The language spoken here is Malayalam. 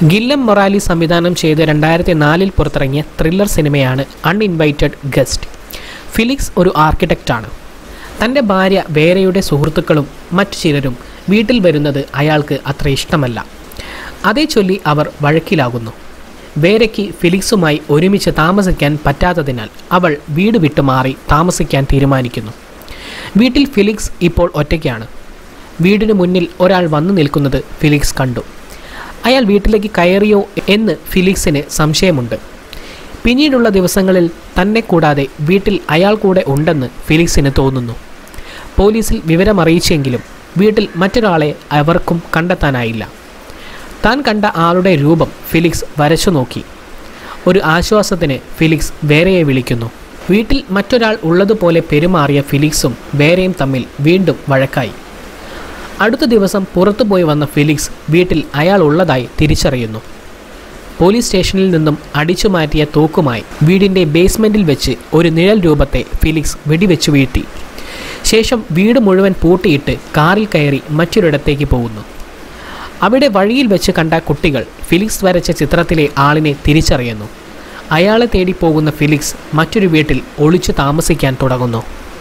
ഗില്ലം മൊറാലി സംവിധാനം ചെയ്ത് രണ്ടായിരത്തി നാലിൽ പുറത്തിറങ്ങിയ ത്രില്ലർ സിനിമയാണ് അൺഇൻവൈറ്റഡ് ഗസ്റ്റ് ഫിലിക്സ് ഒരു ആർക്കിടെക്റ്റാണ് തൻ്റെ ഭാര്യ വേരയുടെ സുഹൃത്തുക്കളും മറ്റു ചിലരും വീട്ടിൽ വരുന്നത് അയാൾക്ക് അത്ര ഇഷ്ടമല്ല അതേ ചൊല്ലി അവർ വഴക്കിലാകുന്നു വേരയ്ക്ക് ഫിലിക്സുമായി ഒരുമിച്ച് താമസിക്കാൻ പറ്റാത്തതിനാൽ അവൾ വീട് വിട്ടു മാറി താമസിക്കാൻ തീരുമാനിക്കുന്നു വീട്ടിൽ ഫിലിക്സ് ഇപ്പോൾ ഒറ്റയ്ക്കാണ് വീടിന് മുന്നിൽ ഒരാൾ വന്നു നിൽക്കുന്നത് ഫിലിക്സ് കണ്ടു അയാൾ വീട്ടിലേക്ക് കയറിയോ എന്ന് ഫിലിക്സിന് സംശയമുണ്ട് പിന്നീടുള്ള ദിവസങ്ങളിൽ തന്നെ കൂടാതെ വീട്ടിൽ അയാൾ കൂടെ ഉണ്ടെന്ന് ഫിലിക്സിന് തോന്നുന്നു പോലീസിൽ വിവരമറിയിച്ചെങ്കിലും വീട്ടിൽ മറ്റൊരാളെ അവർക്കും കണ്ടെത്താനായില്ല താൻ കണ്ട ആളുടെ രൂപം ഫിലിക്സ് വരച്ചു നോക്കി ഒരു ആശ്വാസത്തിന് ഫിലിക്സ് വേറെയെ വിളിക്കുന്നു വീട്ടിൽ മറ്റൊരാൾ ഉള്ളതുപോലെ പെരുമാറിയ ഫിലിക്സും വേറെയും തമ്മിൽ വീണ്ടും വഴക്കായി അടുത്ത ദിവസം പുറത്തുപോയി വന്ന ഫിലിക്സ് വീട്ടിൽ അയാൾ ഉള്ളതായി തിരിച്ചറിയുന്നു പോലീസ് സ്റ്റേഷനിൽ നിന്നും അടിച്ചു മാറ്റിയ തോക്കുമായി വീടിൻ്റെ ബേസ്മെൻറ്റിൽ വെച്ച് ഒരു നിഴൽ രൂപത്തെ ഫിലിക്സ് വെടിവെച്ചു വീഴ്ത്തി ശേഷം വീട് മുഴുവൻ പൂട്ടിയിട്ട് കാറിൽ കയറി മറ്റൊരിടത്തേക്ക് പോകുന്നു അവിടെ വഴിയിൽ വെച്ച് കണ്ട കുട്ടികൾ ഫിലിക്സ് വരച്ച ചിത്രത്തിലെ ആളിനെ തിരിച്ചറിയുന്നു അയാളെ തേടി പോകുന്ന ഫിലിക്സ് മറ്റൊരു വീട്ടിൽ ഒളിച്ചു താമസിക്കാൻ തുടങ്ങുന്നു